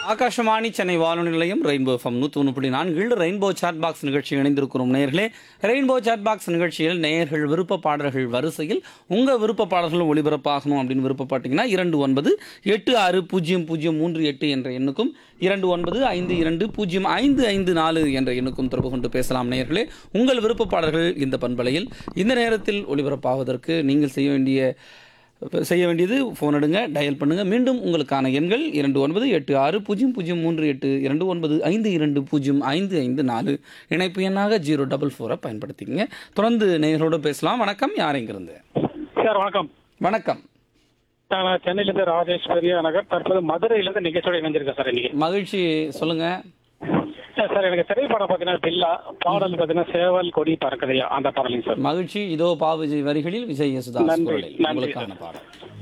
ஆகாஷவாணி சென்னை வானொலி நிலையம் rainbow FM நூற்றி ஒன்று புள்ளி நான்கில் ரெயின்போ சாட் பாக்ஸ் நிகழ்ச்சி இணைந்திருக்கிறோம் நேயர்களே ரெயின்போ சாட் பாக்ஸ் நிகழ்ச்சியில் நேயர்கள் விருப்ப பாடல்கள் வரிசையில் உங்கள் விருப்ப பாடல்கள் ஒளிபரப்பாகணும் அப்படின்னு விருப்பப்பட்டீங்கன்னா இரண்டு ஒன்பது எட்டு ஆறு பூஜ்ஜியம் பூஜ்ஜியம் மூன்று எட்டு என்ற எண்ணுக்கும் இரண்டு ஒன்பது ஐந்து இரண்டு பூஜ்ஜியம் ஐந்து ஐந்து நாலு என்ற எண்ணுக்கும் தொடர்பு கொண்டு பேசலாம் நேயர்களே உங்கள் விருப்ப பாடல்கள் இந்த பண்பலையில் இந்த நேரத்தில் ஒளிபரப்பாவதற்கு நீங்கள் செய்ய வேண்டிய செய்ய வேண்டியது ஃபோன் எடுங்க டயல் பண்ணுங்க மீண்டும் உங்களுக்கான எண்கள் இரண்டு ஒன்பது எட்டு ஆறு பூஜ்ஜியம் பூஜ்ஜியம் மூன்று எட்டு இரண்டு ஒன்பது ஐந்து இரண்டு பூஜ்ஜியம் ஐந்து ஐந்து நாலு இணைப்பு எண்ணாக ஜீரோ டபுள் ஃபோரை பயன்படுத்திக்கங்க தொடர்ந்து நேயர்களோடு பேசலாம் வணக்கம் யார் இங்கிருந்து சார் வணக்கம் வணக்கம் நான் சென்னையிலேருந்து ராஜேஷ் பெரியா நகர் தற்போது மதுரையிலேருந்து நிகழ்ச்சியோட இணைஞ்சிருக்கேன் சார் இன்னைக்கு மகிழ்ச்சி சொல்லுங்க சார், சார் எனக்கு திரைப்படம் பார்த்தீங்கன்னா பில்லா பாடல் பார்த்தீங்கன்னா சேவல் கொடி பறக்குதையா அந்த பாடலிங் சார் மகிழ்ச்சி இதோ பா விஜய் வரிகளில் விஜய் யசுதாஸ் நன்றி, குரலில் நன்றி உங்களுக்கான பாடல்